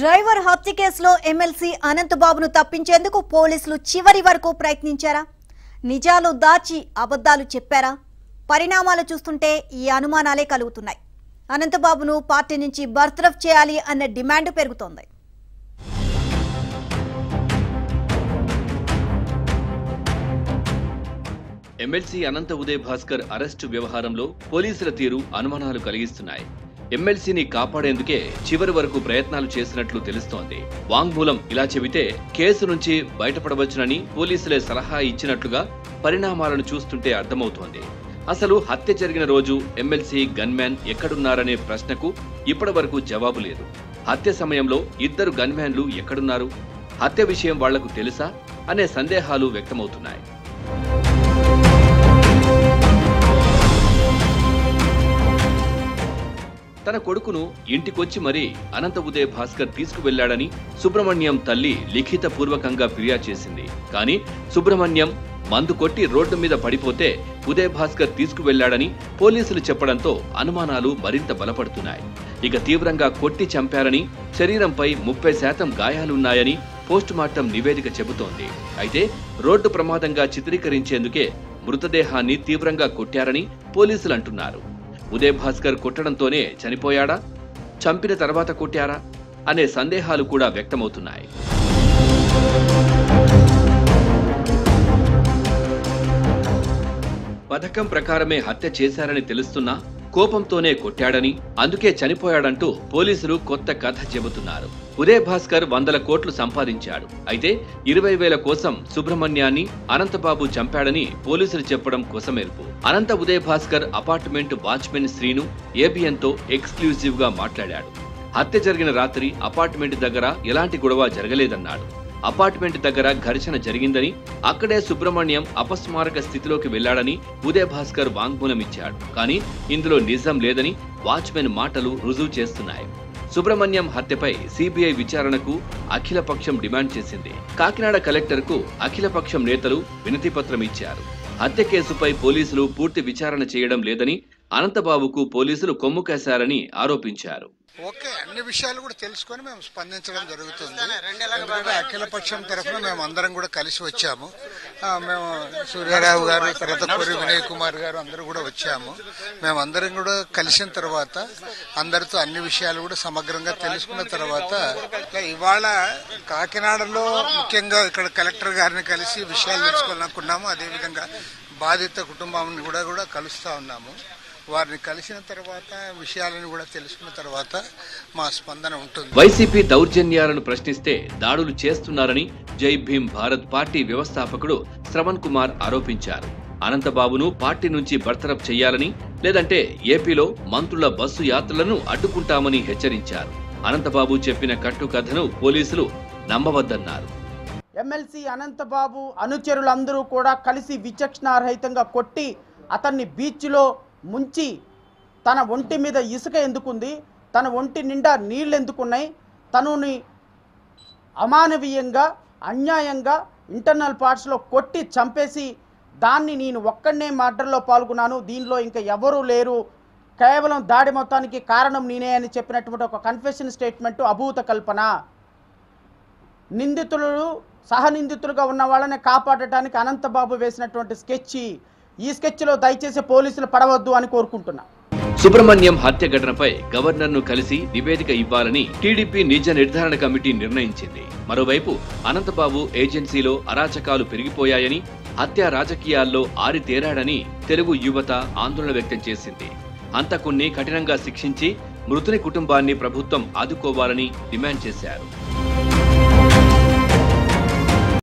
driver హత్య కేసులో MLC అనంతబాబును తప్పించేందుకు పోలీసులు చివరి వరకు ప్రయత్నించారా నిజాలు దాచి అబద్ధాలు చెప్పారా పరిణామాలు చూస్తుంటే ఈ అనుమానాలే కలుగుతున్నాయి అనంతబాబును పార్టీ నుంచి బర్తరఫ్ చేయాలి అన్న డిమాండ్ పెరుగుతోంది ఎమ్మెల్సీ అనంత ఉదయ్ భాస్కర్ అరెస్టు వ్యవహారంలో పోలీసుల తీరు అనుమానాలు కలిగిస్తున్నాయి ఎమ్మెల్సీని కాపాడేందుకే చివరి వరకు ప్రయత్నాలు చేసినట్లు తెలుస్తోంది వాంగ్మూలం ఇలా చెబితే కేసు నుంచి బయటపడవచ్చునని పోలీసులే సలహా ఇచ్చినట్లుగా పరిణామాలను చూస్తుంటే అర్థమవుతోంది అసలు హత్య జరిగిన రోజు ఎమ్మెల్సీ గన్మ్యాన్ ఎక్కడున్నారనే ప్రశ్నకు ఇప్పటి వరకు జవాబు లేదు హత్య సమయంలో ఇద్దరు గన్మ్యాన్లు ఎక్కడున్నారు హత్య విషయం వాళ్లకు తెలుసా అనే సందేహాలు వ్యక్తమవుతున్నాయి తన కొడుకును ఇంటికొచ్చి మరీ అనంత ఉదయ్ భాస్కర్ తీసుకువెళ్లాడని సుబ్రహ్మణ్యం తల్లి లిఖిత పూర్వకంగా ఫిర్యాదు చేసింది కానీ సుబ్రహ్మణ్యం మందు కొట్టి రోడ్డు మీద పడిపోతే ఉదయ్ భాస్కర్ తీసుకువెళ్లాడని పోలీసులు చెప్పడంతో అనుమానాలు మరింత బలపడుతున్నాయి ఇక తీవ్రంగా కొట్టి చంపారని శరీరంపై ముప్పై శాతం గాయాలున్నాయని పోస్టుమార్టం నివేదిక చెబుతోంది అయితే రోడ్డు ప్రమాదంగా చిత్రీకరించేందుకే మృతదేహాన్ని తీవ్రంగా కొట్టారని పోలీసులు అంటున్నారు ఉదయ్ భాస్కర్ కొట్టడంతోనే చనిపోయాడా చంపిన తర్వాత కొట్టారా అనే సందేహాలు కూడా వ్యక్తమవుతున్నాయి పథకం ప్రకారమే హత్య చేశారని తెలుస్తున్నా కోపంతోనే కొట్టాడని అందుకే చనిపోయాడంటూ పోలీసులు కొత్త కథ చెబుతున్నారు ఉదయ్ భాస్కర్ వందల కోట్లు సంపాదించాడు అయితే ఇరవై వేల కోసం సుబ్రహ్మణ్యాన్ని అనంతబాబు చంపాడని పోలీసులు చెప్పడం కొసమెరుపు Anantha Uday Bhaskar apartment watchman Srinu ABN తో ఎక్స్క్లూజివ్ గా మాట్లాడాడు హత్య జరిగిన రాత్రి అపార్ట్మెంట్ దగ్గర ఎలాంటి గొడవ జరగలేదన్నాడు అపార్ట్మెంట్ దగ్గర ఘర్షణ జరిగిందని అక్కడే సుబ్రహ్మణ్యం అపస్మారక స్థితిలోకి వెళ్లాడని ఉదయ్ భాస్కర్ వాంగ్మూలం ఇచ్చాడు కానీ ఇందులో నిజం లేదని వాచ్మెన్ మాటలు రుజువు చేస్తున్నాయి సుబ్రహ్మణ్యం హత్యపై సిబిఐ విచారణకు అఖిలపక్షం డిమాండ్ చేసింది కాకినాడ కలెక్టర్కు అఖిలపక్షం నేతలు వినతిపత్రం ఇచ్చారు హత్య కేసుపై పోలీసులు పూర్తి విచారణ చేయడం లేదని అనంతబాబుకు పోలీసులు కొమ్ము కాశారని ఆరోపించారు ఓకే అన్ని విషయాలు కూడా తెలుసుకొని మేము స్పందించడం జరుగుతుంది ఎందుకంటే అఖిల పక్షం తరఫున మేము అందరం కూడా కలిసి వచ్చాము ఆ, మేము సూర్యారావు గారు తర్వాత కొరి వినయ్ కుమార్ గారు అందరూ కూడా వచ్చాము మేము అందరం కూడా కలిసిన తర్వాత అందరితో అన్ని విషయాలు కూడా సమగ్రంగా తెలుసుకున్న తర్వాత ఇట్లా ఇవాళ కాకినాడలో ముఖ్యంగా ఇక్కడ కలెక్టర్ గారిని కలిసి విషయాలు తెలుసుకోవాలనుకున్నాము అదేవిధంగా బాధిత కుటుంబాన్ని కూడా కూడా కలుస్తా ఉన్నాము వారిని కలిసిన తర్వాత విషయాలను కూడా తెలుసుకున్న తర్వాత మా స్పందన ఉంటుంది వైసీపీ దౌర్జన్యాలను ప్రశ్నిస్తే దాడులు చేస్తున్నారని జై భీమ్ భారత్ పార్టీ వ్యవస్థాపకుడు శ్రవణ్ కుమార్ ఆరోపించారు అనంతబాబును పార్టీ నుంచి బర్తరఫ్ చేయాలని లేదంటే ఏపీలో మంత్రుల బస్సు యాత్రలను అడ్డుకుంటామని హెచ్చరించారు అనంతబాబు చెప్పిన కట్టుకథను పోలీసులు నమ్మవద్దన్నారు ఎమ్మెల్సీ అనంతబాబు అనుచరులందరూ కూడా కలిసి విచక్షణారహితంగా కొట్టి అతన్ని బీచ్లో ముంచి తన ఒంటి మీద ఇసుక ఎందుకుంది తన ఒంటి నిండా నీళ్ళు ఎందుకున్నాయి తనుని అమానవీయంగా అన్యాయంగా ఇంటర్నల్ పార్ట్స్లో కొట్టి చంపేసి దాన్ని నేను ఒక్కడనే మర్డర్లో పాల్గొన్నాను దీనిలో ఇంకా ఎవరూ లేరు కేవలం దాడి మొత్తానికి కారణం నేనే అని చెప్పినటువంటి ఒక కన్ఫెషన్ స్టేట్మెంట్ అభూత కల్పన నిందితులు సహనిందితులుగా ఉన్న వాళ్ళని కాపాడటానికి అనంతబాబు వేసినటువంటి స్కెచ్ ఈ స్కెచ్లో దయచేసి పోలీసులు పడవద్దు అని కోరుకుంటున్నా సుబ్రహ్మణ్యం హత్య ఘటనపై గవర్నర్ను కలిసి నివేదిక ఇవ్వాలని టీడీపీ నిజ నిర్ధారణ కమిటీ నిర్ణయించింది మరోవైపు అనంతబాబు ఏజెన్సీలో అరాచకాలు పెరిగిపోయాయని హత్య రాజకీయాల్లో ఆరితేరాడని తెలుగు యువత ఆందోళన వ్యక్తం చేసింది హంతకుణ్ణి కఠినంగా శిక్షించి మృతుని కుటుంబాన్ని ప్రభుత్వం ఆదుకోవాలని డిమాండ్ చేశారు